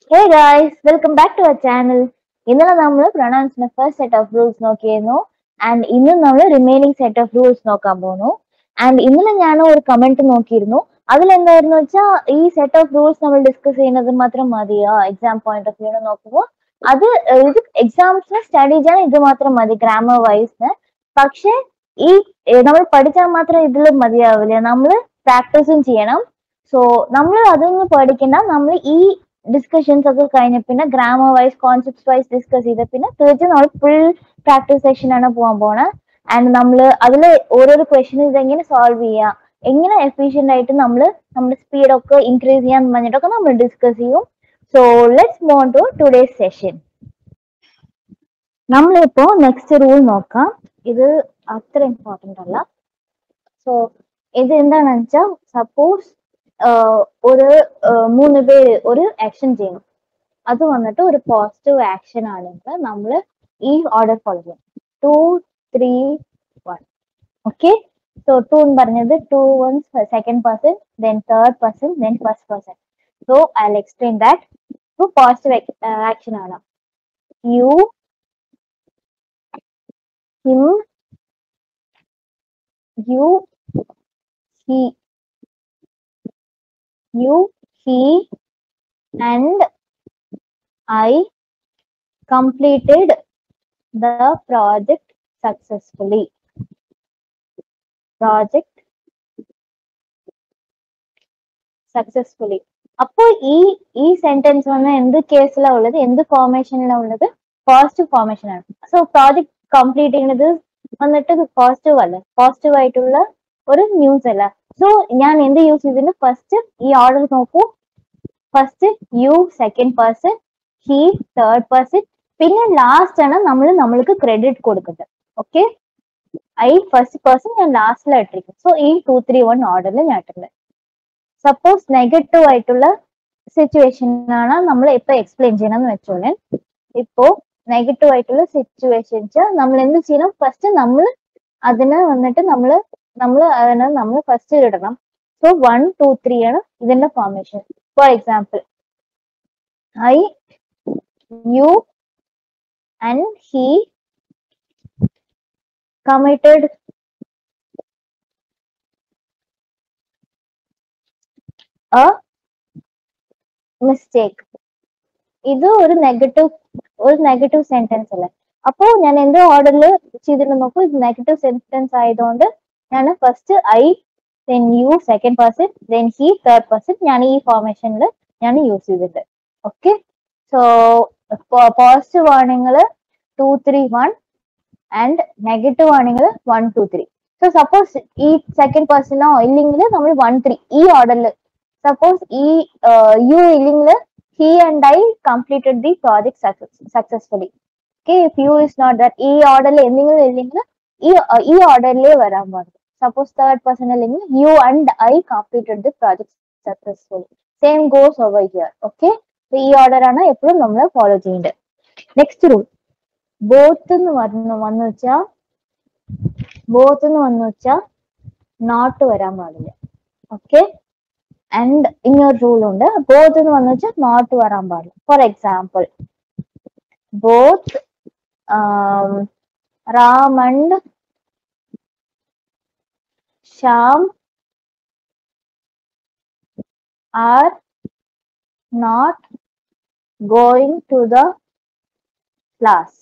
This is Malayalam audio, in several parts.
Hey guys welcome back to our channel ഇന്നലെ നമ്മൾ പ്രൊണൗൺസിന്റെ ഫസ്റ്റ് സെറ്റ് ഓഫ് റൂൾസ് നോക്കിയിരുന്നു ആൻഡ് ഇന്ന് നമ്മൾ റിമൈനിങ് സെറ്റ് ഓഫ് റൂൾസ് നോക്കാൻ പോകുന്നു ആൻഡ് ഇന്നലെ ഞാൻ ഒരു കമന്റ് നോക്കിയിരുന്നു അതിലെന്തായിരുന്നു വെച്ചാൽ ഈ സെറ്റ് ഓഫ് റൂൾസ് നമ്മൾ ഡിസ്കസ് ചെയ്യുന്നത് മാത്രം മതിയോ എക്സാം പോയിന്റ് ഓഫ് വ്യൂ നോക്കുമ്പോൾ അത് ഏഹ്, ഇത് എക്സാംസിന് സ്റ്റഡി ചെയ്യാൻ ഇത് മാത്രം മതി ഗ്രാമർ വൈസ് പക്ഷെ ഈ ഏഹ്, നമ്മൾ പഠിച്ചാൽ മാത്രം ഇതിൽ മതിയാവില്ല നമ്മൾ പ്രാക്ടീസും ചെയ്യണം സോ നമ്മൾ അതൊന്നും പഠിക്കണ്ട നമ്മൾ ഈ ഡിസ്കഷൻസ് ഒക്കെ കഴിഞ്ഞ പിന്നെ grammar wise concept wise discuss ചെയ്ത പിന്നെ തീർച്ചയായും നമ്മൾ ഫുൾ പ്രാക്ടീസ് സെഷൻ ആണ് പോകാൻ പോണത് ആൻഡ് നമ്മൾ അതിൽ ഓരോരോ ക്വസ്റ്റ്യൻ ഇതെങ്ങനെ സോൾവ് ചെയ്യാം എങ്ങനെ എഫിഷ്യന്റ് ആയിട്ട് നമ്മൾ നമ്മുടെ സ്പീഡൊക്കെ ഇൻക്രീസ് ചെയ്യാൻ പറഞ്ഞിട്ടൊക്കെ നമ്മൾ ഡിസ്കസ് ചെയ്യും so let's move to today's session നമ്മളിപ്പോ നെക്സ്റ്റ് റൂൾ നോക്കാം ഇത് അത്ര ഇമ്പോർട്ടന്റ് അല്ല സോ ഇത് എന്താണെന്ന് വെച്ചാൽ സപ്പോസ് ഒരു ആഹ് മൂന്ന് പേര് ഒരു ആക്ഷൻ ചെയ്യണം അത് വന്നിട്ട് ഒരു പോസിറ്റീവ് ആക്ഷൻ ആണെങ്കിൽ നമ്മൾ ഈ ഓർഡർ ഫോളോ ചെയ്യും two three one okay so two എന്ന് പറഞ്ഞത് two one second person then third person then first person so I explain that to positive action ആണ് you him you he you, he, and I completed the project successfully. Project successfully. അപ്പോൾ ഈ ഈ സെന്റൻസ് വന്ന എന്ത് കേസിലാണ് ഉള്ളത് എന്ത് ഫോർമേഷനിലാണ് ഉള്ളത് പോസിറ്റീവ് ഫോർമേഷൻ ആണ് സോ പ്രോജക്ട് കംപ്ലീറ്റ് ചെയ്യുന്നത് വന്നിട്ട് പോസിറ്റീവ് അല്ല പോസിറ്റീവ് ആയിട്ടുള്ള ഒരു ന്യൂസ് അല്ല സോ ഞാൻ എന്ത് യൂസ് ചെയ്തിട്ടുണ്ട് ഫസ്റ്റ് ഈ ഓർഡർ നോക്കൂ first you second person he third person പിന്നെ ലാസ്റ്റ് ആണ് നമ്മൾ നമ്മൾക്ക് ക്രെഡിറ്റ് കൊടുക്കുന്നത് ഓക്കെ ഐ ഫസ്റ്റ് പേഴ്സൺ ഞാൻ ലാസ്റ്റിൽ ഇട്ടിരിക്കും സോ ഈ ടു ത്രീ വൺ ഓർഡറിൽ ഞാൻ ഇട്ടിട്ടുണ്ട് സപ്പോസ് നെഗറ്റീവ് ആയിട്ടുള്ള സിറ്റുവേഷൻ ആണ് നമ്മൾ ഇപ്പൊ എക്സ്പ്ലെയിൻ ചെയ്യണമെന്ന് വെച്ചോളെ ഇപ്പോ നെഗറ്റീവ് ആയിട്ടുള്ള സിറ്റുവേഷൻസ് നമ്മൾ എന്ത് ചെയ്യണം ഫസ്റ്റ് നമ്മൾ അതിന് വന്നിട്ട് നമ്മൾ നമ്മൾ അതിന് നമ്മൾ ഫസ്റ്റ് ഇടണം സോ വൺ ടു ത്രീ ആണ് ഇതിന്റെ formation for example I you and he committed a mistake ഇത് ഒരു നെഗറ്റീവ് ഒരു നെഗറ്റീവ് സെന്റൻസ് അല്ലേ അപ്പോ ഞാൻ എന്റെ ഓർഡറിൽ ചെയ്തിട്ട് നോക്കൂ ഇത് നെഗറ്റീവ് സെന്റൻസ് ആയതുകൊണ്ട് ഞാൻ first I then you second person then he third person ഞാൻ ഈ ഫോർമേഷനിൽ ഞാൻ യൂസ് ചെയ്തിട്ടുണ്ട് ഓക്കെ സോ പോസിറ്റീവ് ആണെങ്കിൽ two three one and negative ആണെങ്കിൽ one two three so suppose ഈ സെക്കൻഡ് പേഴ്സണോ ഇല്ലെങ്കിൽ നമ്മൾ വൺ ത്രീ ഈ ഓർഡറിൽ സപ്പോസ് ഈ യു ഇല്ലെങ്കിൽ he and I completed the project successfully okay if you is not that ഈ ഓർഡറിൽ എന്തെങ്കിലും ഇല്ലെങ്കിൽ ഈ uh, ഈ ഓർഡറിലേ വരാൻ പാടില്ല സപ്പോസ് തേർഡ് പേഴ്സൺ അല്ലെങ്കിൽ you and I completed the project successfully same goes over here okay ഈ ഓർഡർ ആണ് എപ്പോഴും നമ്മൾ ഫോളോ ചെയ്യേണ്ടത് നെക്സ്റ്റ് റൂൾ ബോത്ത് എന്ന് വന്നു വന്നു വെച്ചാ ബോത്ത് എന്ന് വന്നു വെച്ചാ നോട്ട് വരാൻ പാടില്ല ഓക്കെ ആൻഡ് ഇങ്ങനൊരു റൂൾ ഉണ്ട് ബോത്ത് എന്ന് വന്നു വെച്ചാൽ നോട്ട് വരാൻ പാടില്ല for example both Ram and Shyam are not going to the class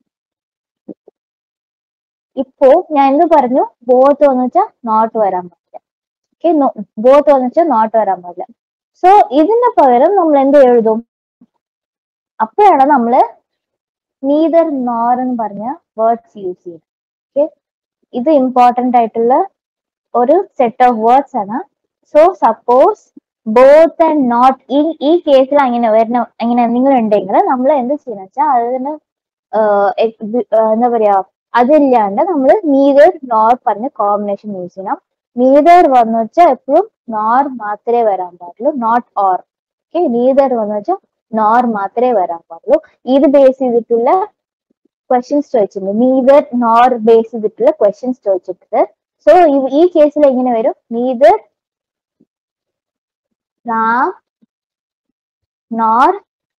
ഇപ്പോ ഞാൻ എന്ത് പറഞ്ഞു ബോത്ത് എന്ന് വെച്ചാൽ നോട്ട് വരാൻ പാടില്ല ഓക്കെ ബോത്ത് എന്ന് വെച്ചാൽ നോട്ട് വരാൻ പാടില്ല സോ ഇതിന് പകരം നമ്മൾ എന്ത് എഴുതും അപ്പോഴാണ് നമ്മള് നീതർ നോർ എന്ന് പറഞ്ഞ വേർഡ്സ് യൂസ് ചെയ്യുന്നത് ഓക്കെ ഇത് ഇമ്പോർട്ടന്റ് ആയിട്ടുള്ള ഒരു സെറ്റ് ഓഫ് വേർഡ്സ് ആണ് so suppose both and not ഈ ഈ കേസിൽ അങ്ങനെ വരുന്ന അങ്ങനെ എന്തെങ്കിലും ഉണ്ടെങ്കിൽ നമ്മൾ എന്ത് ചെയ്യുന്ന വെച്ചാൽ അതിന് ആഹ് എ- ഇത് ആഹ് എന്താ പറയാ അതില്ലാണ്ട് നമ്മൾ നീതർ നോർ പറഞ്ഞ കോമ്പിനേഷൻ യൂസ് ചെയ്യണം നീതർ വന്നു വെച്ചാൽ എപ്പോഴും നോർ മാത്രമേ വരാൻ പാടുള്ളൂ നോട്ട് ഓർ ഓക്കെ നീതർ വന്നു വെച്ചാൽ നോർ മാത്രമേ വരാൻ പാടുള്ളൂ ഇത് ബേസ് ചെയ്തിട്ടുള്ള ക്വസ്റ്റ്യൻസ് ചോദിച്ചിട്ടുണ്ട് നീതർ നോർ ബേസ് ചെയ്തിട്ടുള്ള ക്വസ്റ്റ്യൻസ് ചോദിച്ചിട്ടുണ്ട് സോ ഈ കേസിൽ എങ്ങനെ വരും നീതർ റാം nor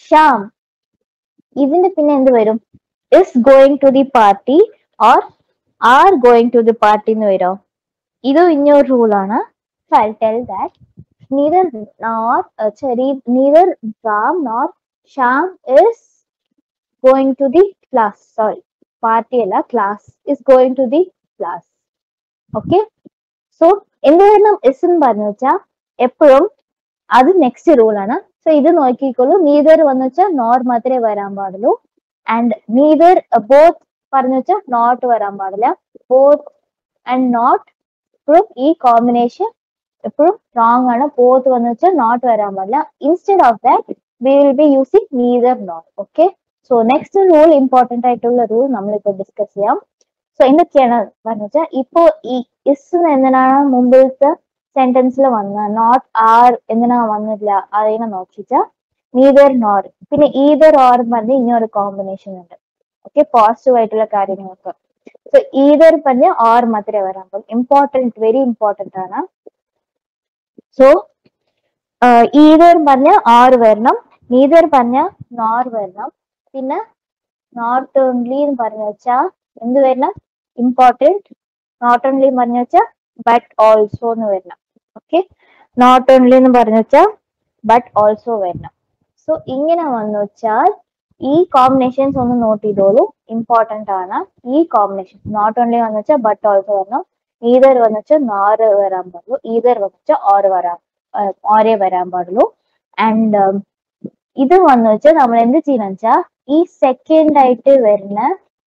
ഷ്യാം ഇതിന്റെ പിന്നെ എന്ത് വരും is going to the party or are going to the party എന്ന് വരും ഇത് ഇനിയൊരു റൂളാണ് I tell that neither nor uh, sorry, neither Ram nor Sham is going to the class. Sorry, party അല്ല class is going to the class. Okay. So എന്ത് വരണം എസ് എന്ന് പറഞ്ഞു വെച്ചാൽ എപ്പോഴും അത് നെക്സ്റ്റ് റൂൾ ആണ് സോ ഇത് നോക്കിക്കോളൂ നീതർ വന്നു വെച്ചാൽ നോർ മാത്രമേ വരാൻ പാടുള്ളൂ ആൻഡ് നീതർ ബോത്ത് പറഞ്ഞു വെച്ചാൽ നോട്ട് വരാൻ പാടില്ല ബോത്ത് ആൻഡ് നോട്ട് എപ്പോഴും ഈ കോമ്പിനേഷൻ എപ്പോഴും റോങ് ആണ് ബോത്ത് വന്നു വെച്ചാൽ നോട്ട് വരാൻ പാടില്ല instead of that we will be using neither not okay so next rule important ആയിട്ടുള്ള റൂൾ നമ്മളിപ്പോ ഡിസ്കസ് ചെയ്യാം സോ എന്തൊക്കെയാണ് പറഞ്ഞു വെച്ചാൽ ഇപ്പോ ഈ ഇസ് എന്തിനാണ് മുമ്പിലത്തെ സെന്റൻസിൽ വന്നത് നോട്ട് ആർ എന്തിനാ വന്നില്ല അതിനെ നോക്കിച്ചാൽ നീതർ നോർ പിന്നെ ഈതർ ഓർ പറഞ്ഞ് ഇനിയൊരു കോമ്പിനേഷൻ ഉണ്ട് ഓക്കെ പോസിറ്റീവ് ആയിട്ടുള്ള കാര്യങ്ങളൊക്കെ സോ ഈതർ പറഞ്ഞ ഓർ മാത്രമേ വരാൻ പാടുള്ളൂ ഇമ്പോർട്ടൻറ്റ് വെരി ഇമ്പോർട്ടന്റ് ആണ് സോ ഈതർ പറഞ്ഞ ആർ വരണം നീതർ പറഞ്ഞ നോർ വരണം പിന്നെ നോട്ട് ഓൺലി എന്ന് പറഞ്ഞു വെച്ചാൽ എന്ത് വരണം ഇമ്പോർട്ടൻറ്റ് നോട്ട് ഓൺലി പറഞ്ഞു വെച്ചാൽ ബട്ട് ഓൾസോ എന്ന് വരണം ഓക്കെ നോട്ട് ഓൺലി എന്ന് പറഞ്ഞു വെച്ചാൽ ബട്ട് ഓൾസോ വരണം സോ ഇങ്ങനെ വന്നു വെച്ചാൽ ഈ കോമ്പിനേഷൻസ് ഒന്ന് നോട്ട് ചെയ്തോളൂ ഇമ്പോർട്ടന്റ് ആണ് ഈ കോമ്പിനേഷൻ നോട്ട് ഓൺലി വന്നു വെച്ചാൽ ബട്ട് ഓൾസോ വരണം ഈതർ വന്നു വെച്ചാൽ നാറ് വരാൻ പാടുള്ളൂ ഈതർ വന്നു വെച്ചാൽ ഓർ വരാൻ ഓരേ വരാൻ പാടുള്ളൂ ആൻഡ് ഇത് വന്നു വെച്ചാൽ നമ്മൾ എന്ത് ചെയ്യണം വെച്ചാൽ ഈ സെക്കൻഡ് ആയിട്ട് വരുന്ന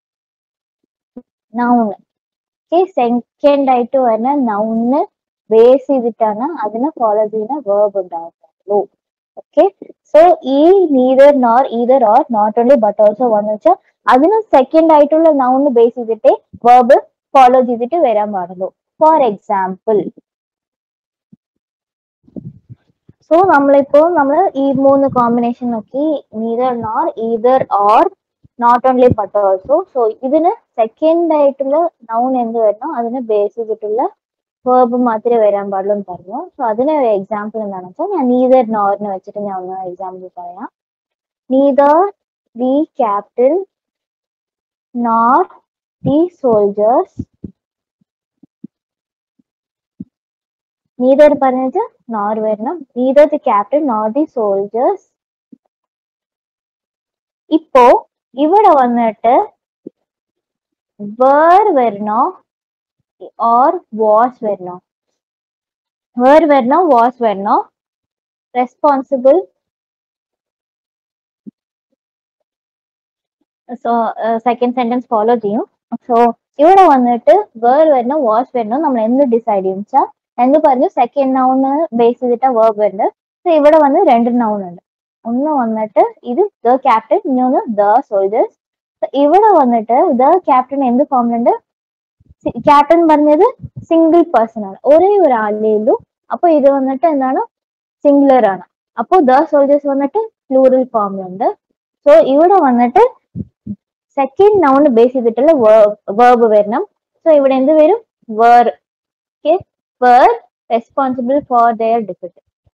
നൗണ് ഓക്കെ സെക്കൻഡ് ആയിട്ട് വരുന്ന നൗണ് ബേസ് ചെയ്തിട്ടാണ് അതിനെ ഫോളോ ചെയ്യുന്ന വേർബ് ഉണ്ടാകുള്ളൂ ഓക്കെ സോ ഈ neither nor either or not only but also വന്നു വെച്ചാൽ അതിന് സെക്കൻഡ് ആയിട്ടുള്ള നൗണ് ബേസ് ചെയ്തിട്ട് വേർബ് ഫോളോ ചെയ്തിട്ട് വരാൻ പാടുള്ളൂ ഫോർ എക്സാമ്പിൾ സോ നമ്മളിപ്പോ നമ്മൾ ഈ മൂന്ന് കോമ്പിനേഷൻ നോക്കി neither nor either or not only but also so ഇതിന് സെക്കൻഡ് ആയിട്ടുള്ള നൗൺ എന്ത് വരണം അതിന് ബേസ് ചെയ്തിട്ടുള്ള വേർബ് മാത്രമേ വരാൻ പാടുള്ളൂ എന്ന് പറഞ്ഞു സോ അതിന് ഒരു എക്സാമ്പിൾ എന്താണെന്ന് വെച്ചാൽ ഞാൻ നീതർ നോറിന് വെച്ചിട്ട് ഞാൻ ഒന്ന് എക്സാമ്പിൾ പറയാം neither the captain nor the soldiers neither പറഞ്ഞത് നോർ വരണം neither the captain nor the soldiers ഇപ്പോ ഇവിടെ വന്നിട്ട് വേർ വരണോ ഓർ വാസ് വരണോ വേർ വരണോ വാസ് വരണോ responsible so second sentence follow ചെയ്യും സോ ഇവിടെ വന്നിട്ട് വേർ വരണോ വാസ് വരണോ നമ്മൾ എന്ത് ഡിസൈഡ് ചെയ്യും വെച്ചാൽ എന്ത് പറഞ്ഞു സെക്കൻഡ് നൗണ് ബേസ് ചെയ്തിട്ട് വേർബ് ഉണ്ട് സോ ഇവിടെ വന്ന് രണ്ട് നൗൺ ഉണ്ട് ഒന്ന് വന്നിട്ട് ഇത് ദ ക്യാപ്റ്റൻ ഇനി ദ സോൾജേഴ്സ് ഇവിടെ വന്നിട്ട് ദ ക്യാപ്റ്റൻ എന്ത് ഫോമിലുണ്ട് ക്യാപ്റ്റൻ പറഞ്ഞത് സിംഗിൾ പേഴ്സൺ ആണ് ഒരേ ഒരാളേ ഉള്ളൂ അപ്പൊ ഇത് വന്നിട്ട് എന്താണ് സിംഗുലർ ആണ് അപ്പൊ ദ സോൾജേഴ്സ് വന്നിട്ട് പ്ലൂറൽ ഫോമിലുണ്ട് സോ ഇവിടെ വന്നിട്ട് സെക്കൻഡ് നൗൺ ബേസ് ചെയ്തിട്ടുള്ള വേർബ് വരണം സോ ഇവിടെ എന്ത് വരും were okay were responsible for their defeat.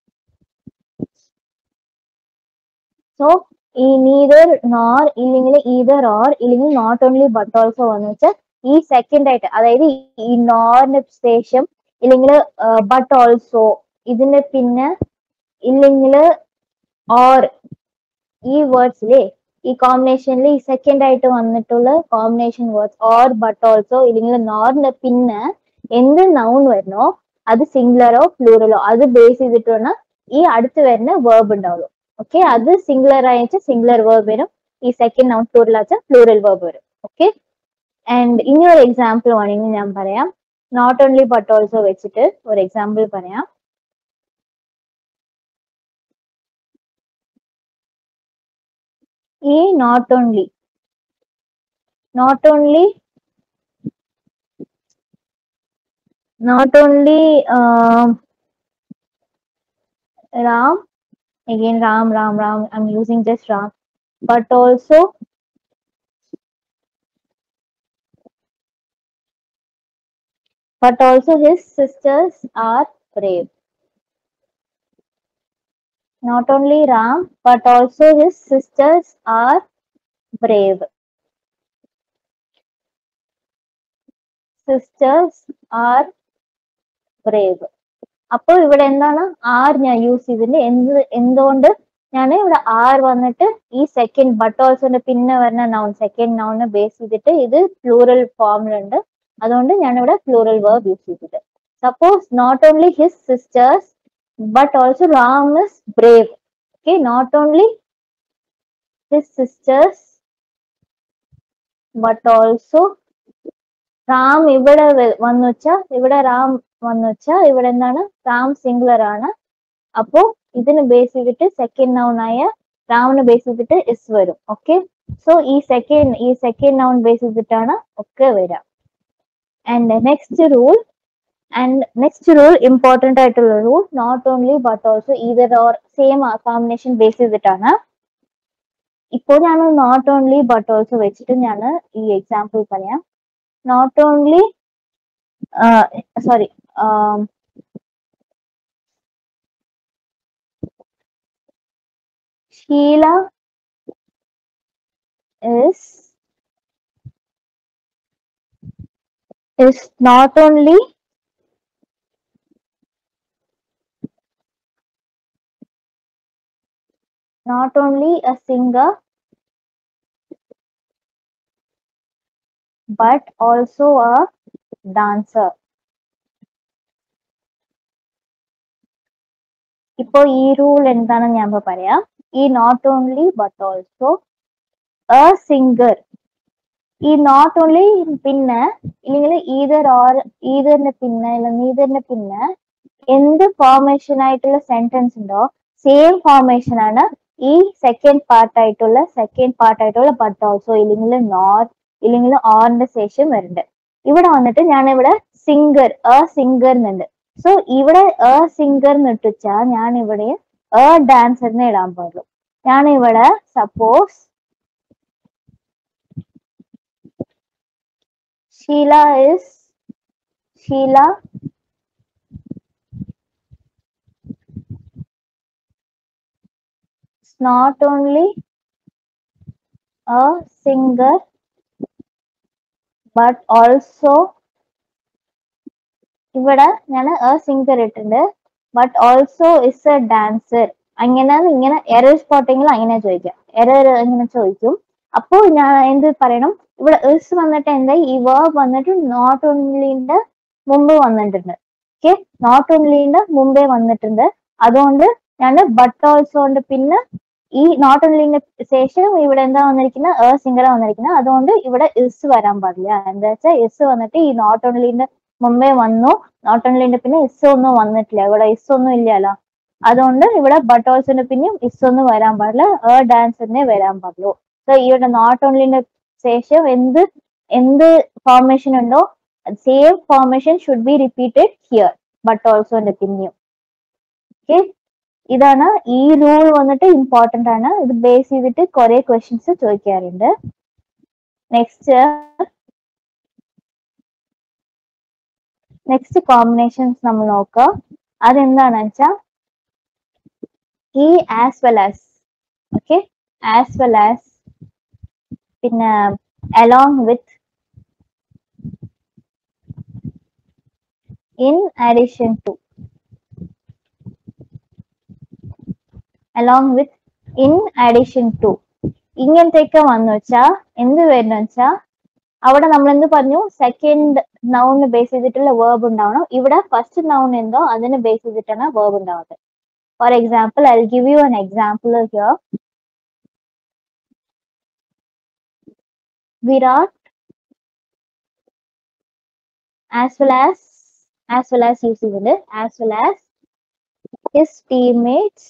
So, ഈ നീതർ നോർ ഇല്ലെങ്കിൽ ഈതർ ഓർ ഇല്ലെങ്കിൽ നോട്ട് ഓൺലി ബട്ട് ഓൾസോ വന്നു വെച്ചാൽ ഈ സെക്കൻഡ് ആയിട്ട് അതായത് ഈ നോറിന് ശേഷം ഇല്ലെങ്കിൽ ബട്ട് ഓൾസോ ഇതിന്റെ പിന്നെ ഇല്ലെങ്കിൽ ഓർ ഈ വേർഡ്സിലെ ഈ കോമ്പിനേഷനിൽ ഈ സെക്കൻഡ് ആയിട്ട് വന്നിട്ടുള്ള combination words or but also ഇല്ലെങ്കിൽ നോറിന്റെ പിന്നെ എന്ത് നൗൺ വരണോ അത് സിംഗുലറോ പ്ലൂറലോ അത് ബേസ് ചെയ്തിട്ടാണ് ഈ അടുത്ത് വരുന്ന വേർബ് ഉണ്ടാവുള്ളൂ ഓക്കെ അത് സിംഗുലർ ആയിട്ട് സിംഗുലർ വേർബ് വരും ഈ സെക്കൻഡ് നൗൺ പ്ലൂറൽ ആച്ച പ്ലൂറൽ വേർബ് വരും ഓക്കെ ആൻഡ് ഇനി ഒരു എക്സാമ്പിൾ വേണമെങ്കിൽ ഞാൻ പറയാം നോട്ട് ഓൺലി ബട്ട് ഓൾസോ വെച്ചിട്ട് ഒരു എക്സാമ്പിൾ പറയാം ഈ not only not only not only um, Ram, again Ram, Ram, Ram, I'm using just Ram, but also but also his sisters are brave. not only ram but also his sisters are brave sisters are brave അപ്പോൾ ഇവിടെ എന്താണ് ആർ ഞാൻ യൂസ് ചെയ്തിട്ടുണ്ട് എന്ത് എന്തുകൊണ്ട് ഞാൻ ഇവിടെ ആർ വന്നിട്ട് ഈ സെക്കൻഡ് ബട്ട് ഓൾസോന്റെ പിന്നെ വരുന്ന നൗൺ സെക്കൻഡ് നൗണിനെ ബേസ് ചെയ്തിട്ട് ഇത് പ്ലൂറൽ ഫോമിലുണ്ട് അതുകൊണ്ട് ഞാൻ ഇവിടെ പ്ലൂറൽ വേർബ് യൂസ് ചെയ്തിട്ട് suppose not only his sisters but also Ram is brave okay not only his sisters but also Ram ഇവിടെ വ- വന്നു വെച്ചാ ഇവിടെ റാം വന്നു വെച്ചാ ഇവിടെ എന്താണ് റാം സിംഗുലർ ആണ് അപ്പോ ഇതിന് ബേസ് ചെയ്തിട്ട് സെക്കൻഡ് നൗൺ ആയ റാമിന് ബേസ് ചെയ്തിട്ട് ഇസ് വരും ഓക്കെ സോ ഈ സെക്കൻഡ് ഈ സെക്കൻഡ് നൗൺ ബേസ് ചെയ്തിട്ടാണ് ഒക്കെ വരിക and next rule and next rule important ആയിട്ടുള്ള rule not only but also either or same combination base ചെയ്തിട്ടാണ് ഇപ്പോൾ ഞാൻ നോട്ട് ഓൺലി ബട്ട് ഓൾസോ വെച്ചിട്ട് ഞാൻ ഈ എക്സാമ്പിൾ പറയാം not only sorry Sheila is is not only not only a singer but also a dancer. ഇപ്പോ ഈ റൂൾ എന്താണെന്ന് ഞാൻ ഇപ്പൊ പറയാം ഈ not only but also a singer ഈ നോട്ട് ഓൺലി പിന്നെ ഇല്ലെങ്കിൽ ഈതർ ഓർ ഈതറിന്റെ പിന്നെ ഇല്ല നീതറിന്റെ പിന്നെ എന്ത് ഫോർമേഷൻ ആയിട്ടുള്ള സെന്റൻസ് ഉണ്ടോ സെയിം ഫോർമേഷൻ ആണ് ഈ സെക്കൻഡ് പാർട്ട് ആയിട്ടുള്ള സെക്കൻഡ് പാർട്ട് ആയിട്ടുള്ള ബട്ട് ഓൾസോ ഇല്ലെങ്കിൽ നോട്ട് ഇല്ലെങ്കിൽ ഓറിന്റെ ശേഷം വരുന്നുണ്ട് ഇവിടെ വന്നിട്ട് ഞാൻ ഇവിടെ സിംഗർ എ സിംഗർ എന്നുണ്ട് സോ ഇവിടെ എ സിംഗർ എന്ന് ഇട്ടുവെച്ചാൽ ഞാൻ ഇവിടെ എ ഡാൻസർ എന്ന് ഇടാൻ പാടുള്ളൂ ഞാൻ ഇവിടെ suppose Sheila is Sheila is not only a singer but also ഇവിടെ ഞാൻ എ സിംഗർ ഇട്ടുണ്ട് but also is a dancer അങ്ങനെ ഇങ്ങനെ എറർ സ്പോട്ടെങ്കിൽ അങ്ങനെ ചോദിക്കാം എറർ ഇങ്ങനെ ചോദിക്കും അപ്പോൾ ഞാൻ എന്ത് പറയണം ഇവിടെ ഇസ് വന്നിട്ട് എന്താ ഈ വേർബ് വന്നിട്ട് നോട്ട് ഓൺലിന്റെ മുമ്പ് വന്നിട്ടുണ്ട് ഓക്കെ നോട്ട് ഓൺലിന്റെ മുമ്പേ വന്നിട്ടുണ്ട് അതുകൊണ്ട് ഞാൻ ബട്ട് ഓൾസോണ്ട് പിന്നെ ഈ നോട്ട് ഓൺലിന്റെ ശേഷം ഇവിടെ എന്താ വന്നിരിക്കുന്നത് എ സിംഗർ വന്നിരിക്കുന്നത് അതുകൊണ്ട് ഇവിടെ ഇസ് വരാൻ പാടില്ല എന്താ വെച്ചാൽ ഇസ് വന്നിട്ട് ഈ നോട്ട് ഓൺലിന്റെ മുമ്പേ വന്നു നോട്ട് ഓൺലിന്റെ പിന്നെ ഇസ് ഒന്നും വന്നിട്ടില്ല ഇവിടെ ഇസ് ഒന്നും ഇല്ലല്ലോ അതുകൊണ്ട് ഇവിടെ ബട്ട് ഓൾസോന്റെ പിന്നെയും ഇസ് ഒന്നും വരാൻ പാടില്ല എ ഡാൻസറിനെ വരാൻ പാടുള്ളൂ സോ ഇവിടെ നോട്ട് ഓൺലിന്റെ ശേഷം എന്ത് എന്ത് ഫോർമേഷൻ ഉണ്ടോ same formation should be repeated here but also പിന്നെയും ഓക്കെ ഇതാണ് ഈ റൂൾ വന്നിട്ട് ഇമ്പോർട്ടന്റ് ആണ് ഇത് ബേസ് ചെയ്തിട്ട് കുറെ ക്വസ്റ്റ്യൻസ് ചോദിക്കാറുണ്ട് നെക്സ്റ്റ് നെക്സ്റ്റ് കോമ്പിനേഷൻസ് നമ്മൾ നോക്കാം അതെന്താണെന്ന് വെച്ചാൽ ഈ as well as okay as well as പിന്നെ along with in addition to along with in addition to ഇങ്ങനത്തെയൊക്കെ വന്നു വെച്ചാ എന്ത് വരുന്ന വെച്ചാ അവിടെ നമ്മൾ എന്ത് പറഞ്ഞു സെക്കൻഡ് നൗണിന് ബേസ് ചെയ്തിട്ടുള്ള വേർബ് ഉണ്ടാവണം ഇവിടെ ഫസ്റ്റ് നൗൺ എന്തോ അതിനെ ബേസ് ചെയ്തിട്ടാണ് വേർബ് ഉണ്ടാവുന്നത് for example I give you an example here Virat as well as as well as use ചെയ്യുന്നുണ്ട് as well as his teammates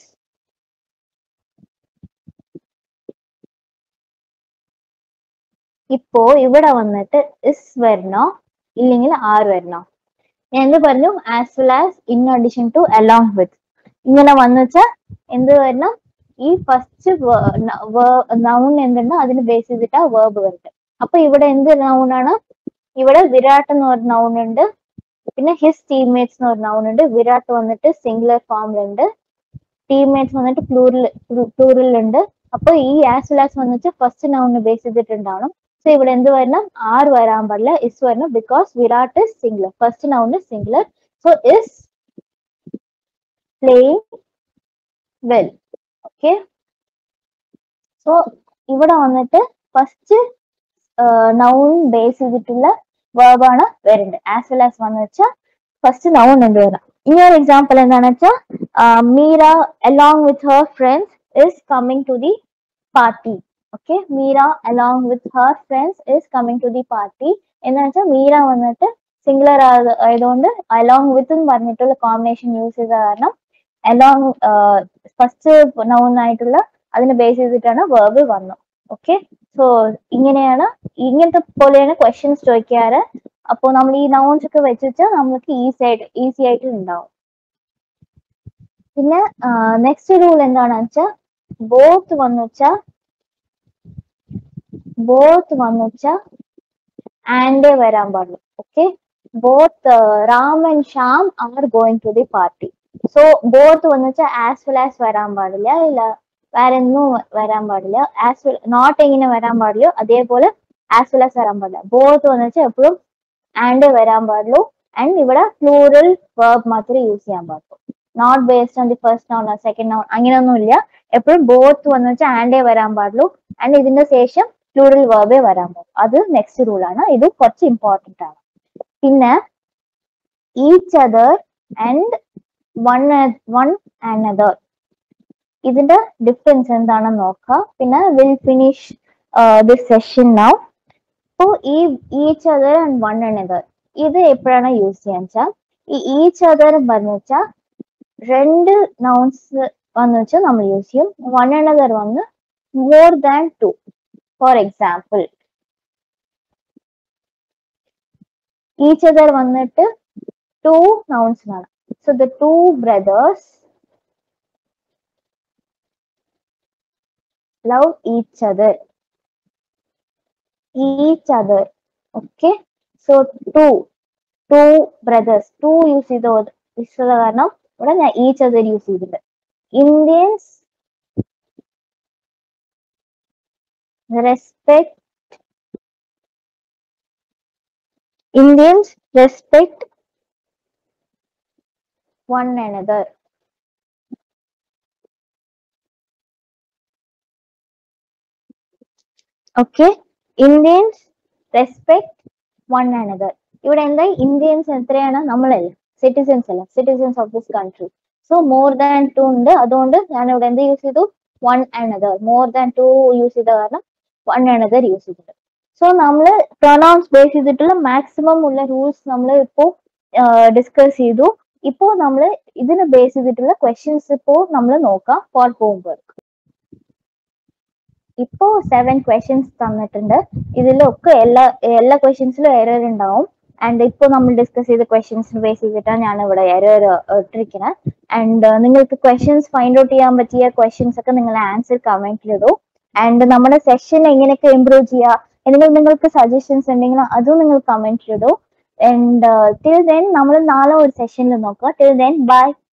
ഇപ്പോ ഇവിടെ വന്നിട്ട് ഇസ് വരണോ ഇല്ലെങ്കിൽ ആർ വരണോ ഞാൻ എന്ത് പറഞ്ഞു as well as in addition to along with ഇങ്ങനെ വന്നു വെച്ചാൽ എന്ത് വരണം ഈ ഫസ്റ്റ് നൗൺ എന്തുണ്ടോ അതിന് ബേസ് ചെയ്തിട്ടാ വേർബ് വരുന്നത് അപ്പൊ ഇവിടെ എന്ത് നൗൺ ആണ് ഇവിടെ വിരാട് എന്ന് പറഞ്ഞ നൗൺ ഉണ്ട് പിന്നെ ഹിസ് ടീംമേറ്റ്സ് എന്ന് പറഞ്ഞ നൗൺ ഉണ്ട് വിരാട് വന്നിട്ട് സിംഗുലർ ഫോമിലുണ്ട് ടീംമേറ്റ്സ് വന്നിട്ട് പ്ലൂറൽ പ്ലൂറൽ ഉണ്ട് അപ്പൊ ഈ ആസ് വെൽ ആസ് വന്നിട്ട് ഫസ്റ്റ് നൗണിന് ബേസ് ചെയ്തിട്ടുണ്ടാവണം സോ ഇവിടെ എന്ത് വരണം ആർ വരാൻ പാടില്ല ഇസ് വരണം because Virat is singular first noun singular so is playing well okay so ഇവിടെ വന്നിട്ട് ഫസ്റ്റ് നൗൺ ബേസ് ചെയ്തിട്ടുള്ള വേർബാണ് വരുന്നത് ആസ് വെൽ ആസ് വന്ന് വെച്ചാൽ ഫസ്റ്റ് നൗൺ ഉണ്ട് വരണം ഇനി ഒരു എക്സാമ്പിൾ എന്താണെന്ന് വെച്ചാൽ Meera along with her friends is coming to the party okay Meera along with her friends is coming to the party എന്ന് വെച്ചാൽ മീര വന്നിട്ട് സിംഗുലർ ആയതുകൊണ്ട് അലോങ് വിത്ത് എന്ന് പറഞ്ഞിട്ടുള്ള കോമ്പിനേഷൻ യൂസ് ചെയ്ത കാരണം അലോങ് ഫസ്റ്റ് നൗൺ ആയിട്ടുള്ള അതിനെ ബേസ് ചെയ്തിട്ടാണ് വേർബ് വന്നു ഓക്കെ സോ ഇങ്ങനെയാണ് ഇങ്ങനത്തെ പോലെയാണ് ക്വസ്റ്റ്യൻസ് ചോദിക്കാറ് അപ്പോൾ നമ്മൾ ഈ നൗൺസ് ഒക്കെ വെച്ചിട്ട് നമുക്ക് ഈസി ആയിട്ട് ഈസി ആയിട്ട് ഉണ്ടാവും പിന്നെ നെക്സ്റ്റ് റൂൾ എന്താണെന്ന് വെച്ചാൽ ബോത്ത് വന്നു വെച്ചാൽ ബോത്ത് വന്നു വെച്ചാൽ ആൻഡേ വരാൻ പാടുള്ളൂ okay both Ram and Shyam are going to the party so both വന്നു വെച്ചാൽ ആസ് വെൽ ആസ് വരാൻ പാടില്ല ഇല്ല വേറെ ഒന്നും വരാൻ പാടില്ല ആസ് വെൽ നോട്ട് എങ്ങനെ വരാൻ പാടില്ല അതേപോലെ ആസ് വെൽ ആസ് വരാൻ പാടില്ല ബോത്ത് വന്നു വെച്ചാൽ എപ്പോഴും ആൻഡ് വരാൻ പാടുള്ളൂ ആൻഡ് ഇവിടെ പ്ലൂറൽ വേർബ് മാത്രമേ യൂസ് ചെയ്യാൻ പാടുള്ളൂ not based on the first noun second noun അങ്ങനെയൊന്നുമില്ല എപ്പോഴും ബോത്ത് വന്നു വെച്ചാൽ ആൻഡേ വരാൻ പാടുള്ളൂ ആൻഡ് ഇതിന്റെ ശേഷം പ്ലൂറൽ വേർബേ വരാൻ പാടുള്ളൂ അത് നെക്സ്റ്റ് റൂൾ ആണ് ഇത് കുറച്ച് ഇമ്പോർട്ടന്റ് ആണ് പിന്നെ each other and one one another ഇതിന്റെ ഡിഫറൻസ് എന്താണെന്ന് നോക്കാം പിന്നെ will finish this session now അപ്പോൾ ഈ each other and one another ഇത് എപ്പോഴാണ് യൂസ് ചെയ്യാൻ വെച്ചാൽ ഈ ഈച്ച് അതർ പറഞ്ഞു വെച്ചാൽ രണ്ട് നൗൺസ് വന്നു വെച്ചാൽ നമ്മൾ യൂസ് ചെയ്യും വൺ അനദർ വന്ന് more than two for example each other വന്നിട്ട് ടു നൗൺസിനാണ് so the two brothers love each other each other okay so two two brothers two use ചെയ്ത യൂസ് ചെയ്ത കാരണം ഇവിടെ ഞാൻ ഈച്ച് അതർ യൂസ് ചെയ്തിട്ടുണ്ട് Indians respect Indians respect one another okay Indians respect one another ഇവിടെ എന്താ ഇന്ത്യൻസ് എത്രയാണ് നമ്മളല്ല സിറ്റിസൻസ് അല്ല citizens of this country so more than two ഉണ്ട് അതുകൊണ്ട് ഞാൻ ഇവിടെ എന്ത് യൂസ് ചെയ്തു one another more than two use ചെയ്ത കാരണം വൺ അനദർ യൂസ് ചെയ്തിട്ടുണ്ട് സോ നമ്മൾ പ്രൊനൗൺസ് ബേസ് ചെയ്തിട്ടുള്ള മാക്സിമം ഉള്ള റൂൾസ് നമ്മൾ ഇപ്പോൾ ഡിസ്കസ് ചെയ്തു ഇപ്പോൾ നമ്മൾ ഇതിന് ബേസ് ചെയ്തിട്ടുള്ള ക്വസ്റ്റ്യൻസ് ഇപ്പോൾ നമ്മൾ നോക്കാം ഫോർ ഹോം വർക്ക് ഇപ്പോ സെവൻ ക്വസ്റ്റ്യൻസ് തന്നിട്ടുണ്ട് ഇതിലൊക്കെ എല്ലാ എല്ലാ ക്വസ്റ്റ്യൻസിലും എറർ ഉണ്ടാവും ആൻഡ് ഇപ്പോൾ നമ്മൾ ഡിസ്കസ് ചെയ്ത ക്വസ്റ്റ്യൻസ് ബേസ് ചെയ്തിട്ടാണ് ഞാൻ ഇവിടെ എറർ ഇട്ടിരിക്കുന്നത് ആൻഡ് നിങ്ങൾക്ക് ക്വസ്റ്റ്യൻസ് ഫൈൻഡ് ഔട്ട് ചെയ്യാൻ പറ്റിയ ക്വസ്റ്റ്യൻസ് ഒക്കെ നിങ്ങൾ ആൻസർ കമന്റിൽ ഇടൂ ആൻഡ് നമ്മുടെ സെഷൻ എങ്ങനെയൊക്കെ ഇംപ്രൂവ് ചെയ്യുക എന്തെങ്കിലും നിങ്ങൾക്ക് സജഷൻസ് ഉണ്ടെങ്കിൽ അതും നിങ്ങൾ കമന്റിൽ ഇടൂ ആൻഡ് ടിൽ ദെൻ നമ്മൾ നാളെ ഒരു സെഷനിൽ നോക്കുക ടിൽ ദെൻ ബൈ